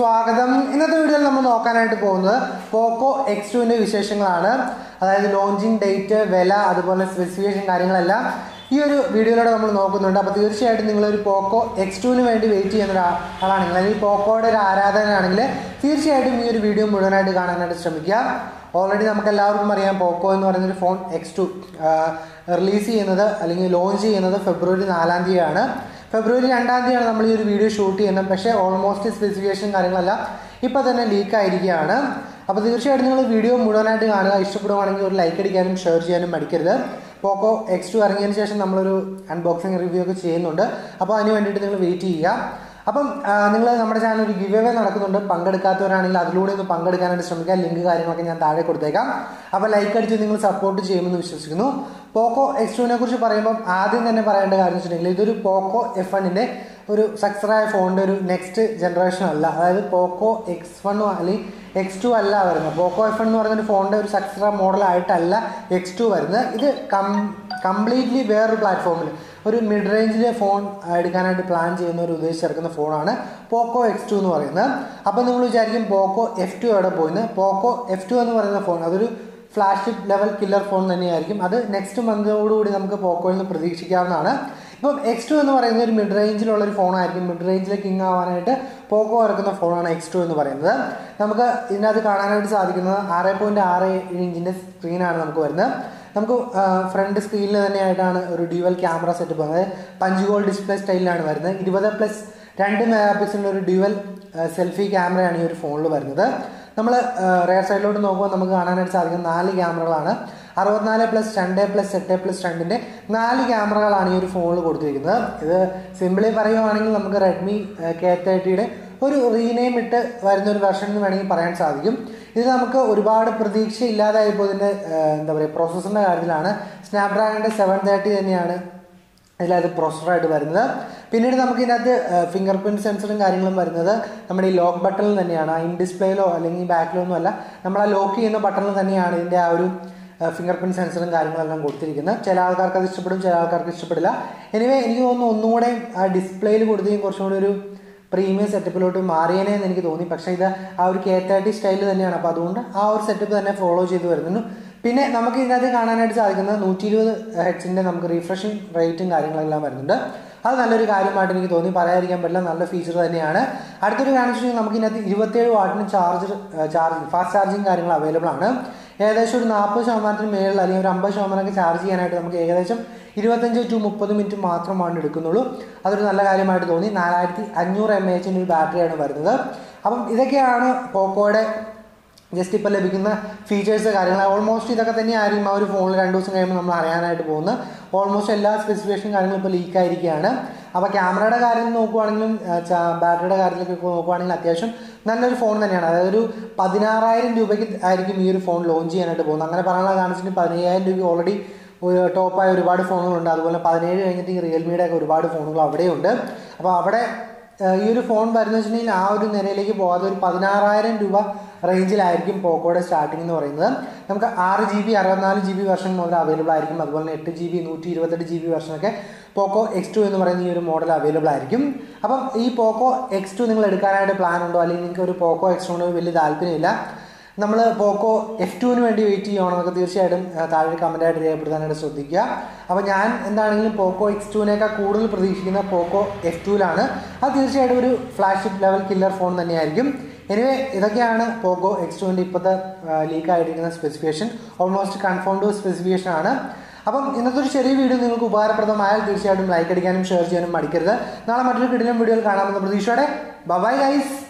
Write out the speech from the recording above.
സ്വാഗതം ഇന്നത്തെ വീഡിയോയിൽ നമ്മൾ നോക്കാനായിട്ട് പോകുന്നത് പോക്കോ എക്സ് ടുവിന്റെ വിശേഷങ്ങളാണ് അതായത് ലോഞ്ചിങ് ഡേറ്റ് വില അതുപോലെ സ്പെസിഫിക്കേഷൻ കാര്യങ്ങളെല്ലാം ഈ ഒരു വീഡിയോയിലൂടെ നമ്മൾ നോക്കുന്നുണ്ട് അപ്പോൾ തീർച്ചയായിട്ടും നിങ്ങളൊരു പോക്കോ എക്സ് ടുവിന് വേണ്ടി വെയിറ്റ് ചെയ്യുന്ന ഒരാളാണെങ്കിൽ അല്ലെങ്കിൽ പോക്കോയുടെ ഒരു ആരാധകനാണെങ്കിൽ തീർച്ചയായിട്ടും ഈ ഒരു വീഡിയോ മുഴുവനായിട്ട് കാണാനായിട്ട് ശ്രമിക്കുക ഓൾറെഡി നമുക്ക് എല്ലാവർക്കും അറിയാം പോക്കോ എന്ന് പറയുന്ന ഒരു ഫോൺ എക്സ് ടു റിലീസ് ചെയ്യുന്നത് അല്ലെങ്കിൽ ലോഞ്ച് ചെയ്യുന്നത് ഫെബ്രുവരി നാലാം തീയതിയാണ് ഫെബ്രുവരി രണ്ടാം തീയതിയാണ് നമ്മൾ ഈ ഒരു വീഡിയോ ഷൂട്ട് ചെയ്യുന്നത് പക്ഷേ ഓൾമോസ്റ്റ് സ്പെസിഫിക്കേഷൻ കാര്യങ്ങളെല്ലാം ഇപ്പോൾ തന്നെ ലീക്ക് ആയിരിക്കുകയാണ് അപ്പോൾ തീർച്ചയായിട്ടും നിങ്ങൾ വീഡിയോ മുഴുവനായിട്ട് കാണുക ഇഷ്ടപ്പെടുവാണെങ്കിൽ ഒരു ലൈക്ക് അടിക്കാനും ഷെയർ ചെയ്യാനും മടിക്കരുത് പോക്കോ എക്സ് ടു ഇറങ്ങിയതിന് ശേഷം നമ്മളൊരു അൺബോക്സിങ് റിവ്യൂ ഒക്കെ ചെയ്യുന്നുണ്ട് അപ്പോൾ അതിന് വേണ്ടിയിട്ട് നിങ്ങൾ വെയിറ്റ് ചെയ്യുക അപ്പം നിങ്ങൾ നമ്മുടെ ചാനൽ ഒരു ഗിവ് അവേ നടക്കുന്നുണ്ട് പങ്കെടുക്കാത്തവരാണെങ്കിൽ അതിലൂടെ ഒന്ന് പങ്കെടുക്കാനായിട്ട് ശ്രമിക്കുക ലിങ്ക് കാര്യങ്ങളൊക്കെ ഞാൻ താഴെ കൊടുത്തേക്കാം അപ്പോൾ ലൈക്ക് അടിച്ച് നിങ്ങൾ സപ്പോർട്ട് ചെയ്യുമെന്ന് വിശ്വസിക്കുന്നു പോക്കോ എക്സ് ടുവിനെ കുറിച്ച് പറയുമ്പോൾ ആദ്യം തന്നെ പറയേണ്ട കാര്യം വെച്ചിട്ടുണ്ടെങ്കിൽ ഇതൊരു പോക്കോ എഫ് വണ്ണിൻ്റെ ഒരു സക്സറായ ഫോണിൻ്റെ ഒരു നെക്സ്റ്റ് ജനറേഷൻ അല്ല അതായത് പോക്കോ എക്സ് വണ്ണോ അല്ലെങ്കിൽ എക്സ് ടു അല്ല വരുന്നത് പോക്കോ എഫ് എന്ന് പറയുന്ന ഒരു ഫോണിൻ്റെ ഒരു സക്സറ മോഡലായിട്ടല്ല എക്സ് ടു വരുന്നത് ഇത് കം കംപ്ലീറ്റ്ലി വേറൊരു പ്ലാറ്റ്ഫോമിൽ ഒരു മിഡ് റേഞ്ചിലെ ഫോൺ എടുക്കാനായിട്ട് പ്ലാൻ ചെയ്യുന്ന ഒരു ഉദ്ദേശിച്ചിറക്കുന്ന ഫോണാണ് പോക്കോ എക്സ് ടു എന്ന് പറയുന്നത് അപ്പോൾ നിങ്ങൾ വിചാരിക്കും പോക്കോ എഫ് ടു എവിടെ പോയിന്ന് പോക്കോ എഫ് ടു എന്ന് പറയുന്ന ഫോൺ അതൊരു ഫ്ലാഗ്ഷിപ്പ് ലെവൽ കില്ലർ ഫോൺ തന്നെയായിരിക്കും അത് നെക്സ്റ്റ് മന്തോടുകൂടി നമുക്ക് പോക്കോയിൽ നിന്ന് പ്രതീക്ഷിക്കാവുന്നതാണ് ഇപ്പം എക്സ് ടു എന്ന് പറയുന്നത് ഒരു മിഡ് റേഞ്ചിലുള്ള ഒരു ഫോണായിരിക്കും മിഡ് റേഞ്ചിൽ കിങ് ആവാനായിട്ട് പോക്കോ ഇറക്കുന്ന ഫോണാണ് എക്സ് ടു എന്ന് പറയുന്നത് നമുക്ക് ഇതിനകത്ത് കാണാനായിട്ട് സാധിക്കുന്നത് ആറ് പോയിന്റ് ആറ് ഏഴ് ഇഞ്ചിന്റെ സ്ക്രീനാണ് നമുക്ക് വരുന്നത് നമുക്ക് ഫ്രണ്ട് സ്ക്രീനിൽ തന്നെയായിട്ടാണ് ഒരു ഡ്യുവൽ ക്യാമറ സെറ്റപ്പ് അതായത് പഞ്ച് ഗോൾ ഡിസ്പ്ലേ സ്റ്റൈലിലാണ് വരുന്നത് ഇരുപത് പ്ലസ് രണ്ട് മെഗാ പിക്സലിൻ്റെ ഒരു ഡ്യുവൽ സെൽഫി ക്യാമറയാണ് ഈ ഒരു ഫോണിൽ വരുന്നത് നമ്മൾ റെയർ സൈഡിലോട്ട് നോക്കുമ്പോൾ നമുക്ക് കാണാനായിട്ട് സാധിക്കുന്ന നാല് ക്യാമറകളാണ് അറുപത്തിനാല് പ്ലസ് രണ്ട് പ്ലസ് എട്ട് പ്ലസ് രണ്ടിൻ്റെ നാല് ക്യാമറകളാണ് ഈ ഒരു ഫോണിൽ കൊടുത്തിരിക്കുന്നത് ഇത് സിമ്പിളി പറയുവാണെങ്കിൽ നമുക്ക് റെഡ്മി കെ തേർട്ടിയുടെ ഒരു റീനെയിം ഇട്ട് വരുന്ന ഒരു വെർഷൻ എന്ന് വേണമെങ്കിൽ പറയാൻ സാധിക്കും ഇത് നമുക്ക് ഒരുപാട് പ്രതീക്ഷ ഇല്ലാതായപ്പോൾ ഇതിൻ്റെ എന്താ പറയുക പ്രോസസ്സറിൻ്റെ കാര്യത്തിലാണ് സ്നാപ്ഡ്രാഗണിൻ്റെ സെവൻ തേർട്ടി തന്നെയാണ് ഇതിലത് പ്രൊസസ്സറായിട്ട് വരുന്നത് പിന്നീട് നമുക്ക് ഇതിനകത്ത് ഫിംഗർ പ്രിൻറ്റ് സെൻസറും കാര്യങ്ങളും വരുന്നത് നമ്മുടെ ഈ ലോക്ക് ബട്ടണിൽ തന്നെയാണ് ഇൻ ഡിസ്പ്ലേയിലോ അല്ലെങ്കിൽ ബാക്കിലോ ഒന്നും അല്ല നമ്മൾ ആ ലോക്ക് ചെയ്യുന്ന ബട്ടണിൽ തന്നെയാണ് ഇതിൻ്റെ ആ ഒരു ഫിംഗർ പ്രിൻറ്റ് സെൻസറും കാര്യങ്ങളെല്ലാം കൊടുത്തിരിക്കുന്നത് ചില ആൾക്കാർക്ക് അത് ഇഷ്ടപ്പെടും ചില ആൾക്കാർക്ക് ഇഷ്ടപ്പെടില്ല എനിവേ എനിക്ക് തോന്നുന്നു ഒന്നും കൂടെ ആ ഡിസ്പ്ലേയിൽ കൊടുത്തേക്കും കുറച്ചും കൂടി ഒരു പ്രീമിയം സെറ്റപ്പിലോട്ട് മാറിയേനെ എന്ന് എനിക്ക് തോന്നി പക്ഷേ ഇത് ആ ഒരു കെ തേർട്ടി സ്റ്റൈൽ തന്നെയാണ് അപ്പോൾ അതുകൊണ്ട് ആ ഒരു സെറ്റപ്പ് തന്നെ ഫോളോ ചെയ്ത് വരുന്നു പിന്നെ നമുക്ക് ഇതിനകത്ത് കാണാനായിട്ട് സാധിക്കുന്നത് നൂറ്റി ഇരുപത് ഹെഡ്സിൻ്റെ നമുക്ക് റീഫ്രഷിംഗ് റേറ്റും കാര്യങ്ങളെല്ലാം വരുന്നുണ്ട് അത് നല്ലൊരു കാര്യമായിട്ട് എനിക്ക് തോന്നി പറയാതിരിക്കാൻ പറ്റില്ല നല്ല ഫീച്ചർ തന്നെയാണ് അടുത്തൊരു കാര്യം വെച്ചിട്ടുണ്ടെങ്കിൽ നമുക്ക് ഇതിനകത്ത് ഇരുപത്തേഴ് വാട്ടിന് ചാർജർ ചാർജ് ഫാസ്റ്റ് ചാർജിങ് കാര്യങ്ങൾ അവൈലബിൾ ആണ് ഏകദേശം ഒരു നാൽപ്പത് ശതമാനത്തിന് മേളിൽ അല്ലെങ്കിൽ ഒരു അമ്പത് ശതമാനമൊക്കെ ചാർജ് ചെയ്യാനായിട്ട് നമുക്ക് ഏകദേശം ഇരുപത്തഞ്ച് ടു മുപ്പത് മിനിറ്റ് മാത്രമാണ് എടുക്കുന്നുള്ളൂ അതൊരു നല്ല കാര്യമായിട്ട് തോന്നി നാലായിരത്തി അഞ്ഞൂറ് എം എച്ചിൻ്റെ ഒരു ബാറ്ററിയാണ് വരുന്നത് അപ്പം ഇതൊക്കെയാണ് പോക്കോയുടെ ജസ്റ്റ് ഇപ്പോൾ ലഭിക്കുന്ന ഫീച്ചേഴ്സ് കാര്യങ്ങൾ ഓൾമോസ്റ്റ് ഇതൊക്കെ തന്നെയായിരിക്കും ആ ഒരു ഫോണിൽ രണ്ട് ദിവസം കഴിയുമ്പോൾ നമ്മൾ അറിയാനായിട്ട് പോകുന്നത് ഓൾമോസ്റ്റ് എല്ലാ സ്പെസിഫിക്കേഷൻ കാര്യങ്ങളും ഇപ്പോൾ ലീക്ക് ആയിരിക്കുകയാണ് അപ്പോൾ ക്യാമറയുടെ കാര്യം നോക്കുവാണെങ്കിലും ബാറ്ററിയുടെ കാര്യത്തിലൊക്കെ നോക്കുവാണെങ്കിൽ അത്യാവശ്യം നല്ലൊരു ഫോൺ തന്നെയാണ് അതായത് ഒരു പതിനാറായിരം രൂപയ്ക്ക് ആയിരിക്കും ഈ ഒരു ഫോൺ ലോഞ്ച് ചെയ്യാനായിട്ട് പോകുന്നത് അങ്ങനെ പറയാനുള്ള കാണിച്ചിട്ട് പതിനയ്യായിരം രൂപ ഓൾറെഡി ഒരു ടോപ്പായ ഒരുപാട് ഫോണുകളുണ്ട് അതുപോലെ പതിനേഴ് കഴിഞ്ഞിട്ട് ഈ റിയൽമിയുടെ ഒക്കെ ഒരുപാട് ഫോണുകൾ അവിടെയുണ്ട് അപ്പോൾ അവിടെ ഈ ഒരു ഫോൺ വരുന്ന വെച്ചിട്ടുണ്ടെങ്കിൽ ആ ഒരു നിലയിലേക്ക് പോകാതെ ഒരു പതിനാറായിരം രൂപ റേഞ്ചിലായിരിക്കും പോക്കോയുടെ സ്റ്റാർട്ടിംഗ് എന്ന് പറയുന്നത് നമുക്ക് ആറ് ജി ബി അറുപത്തിനാല് ജി ബി വെർഷൻ മുതൽ അവൈലബിൾ ആയിരിക്കും അതുപോലെ തന്നെ എട്ട് ജി ബി നൂറ്റി ഇരുപത്തെട്ട് ജി ബി വെർഷനൊക്കെ പോക്കോ എക്സ് ടു എന്ന് പറയുന്ന ഈ ഒരു മോഡൽ അവൈലബിൾ ആയിരിക്കും അപ്പം ഈ പോക്കോ എക്സ് ടു നിങ്ങൾ എടുക്കാനായിട്ട് പ്ലാൻ ഉണ്ടോ അല്ലെങ്കിൽ നിങ്ങൾക്ക് ഒരു പോക്കോ എക്സ് ടുവിനോട് വലിയ താല്പര്യമില്ല നമ്മൾ പോക്കോ എഫ് ടുവിന് വേണ്ടി വെയിറ്റ് ചെയ്യുകയാണെന്നൊക്കെ തീർച്ചയായിട്ടും താഴെ കമൻറ്റായിട്ട് രേഖപ്പെടുത്താനായിട്ട് ശ്രദ്ധിക്കുക അപ്പോൾ ഞാൻ എന്താണെങ്കിലും പോക്കോ എക്സ് ടുവിനേക്കാൾ കൂടുതൽ പ്രതീക്ഷിക്കുന്ന പോക്കോ എഫ് ടുവിലാണ് അത് തീർച്ചയായിട്ടും ഒരു ഫ്ലാഗ്ഷിപ്പ് ലെവൽ കില്ലർ ഫോൺ തന്നെയായിരിക്കും എനിവേ ഇതൊക്കെയാണ് പോക്കോ എക്സ് ടുവിൻ്റെ ഇപ്പോഴത്തെ ലീക്ക് ആയിരിക്കുന്ന സ്പെസിഫിക്കേഷൻ ഓൾമോസ്റ്റ് കൺഫേംഡ് സ്പെസിഫിക്കേഷൻ ആണ് അപ്പം ഇന്നത്തെ ഒരു ചെറിയ വീഡിയോ നിങ്ങൾക്ക് ഉപകാരപ്രദമായാൽ തീർച്ചയായിട്ടും ലൈക്ക് അടിക്കാനും ഷെയർ ചെയ്യാനും മടിക്കരുത് നാളെ മറ്റൊരു കിടിലം വീഡിയോയിൽ കാണാമെന്ന പ്രതീക്ഷയോടെ ബൈ ഗൈസ്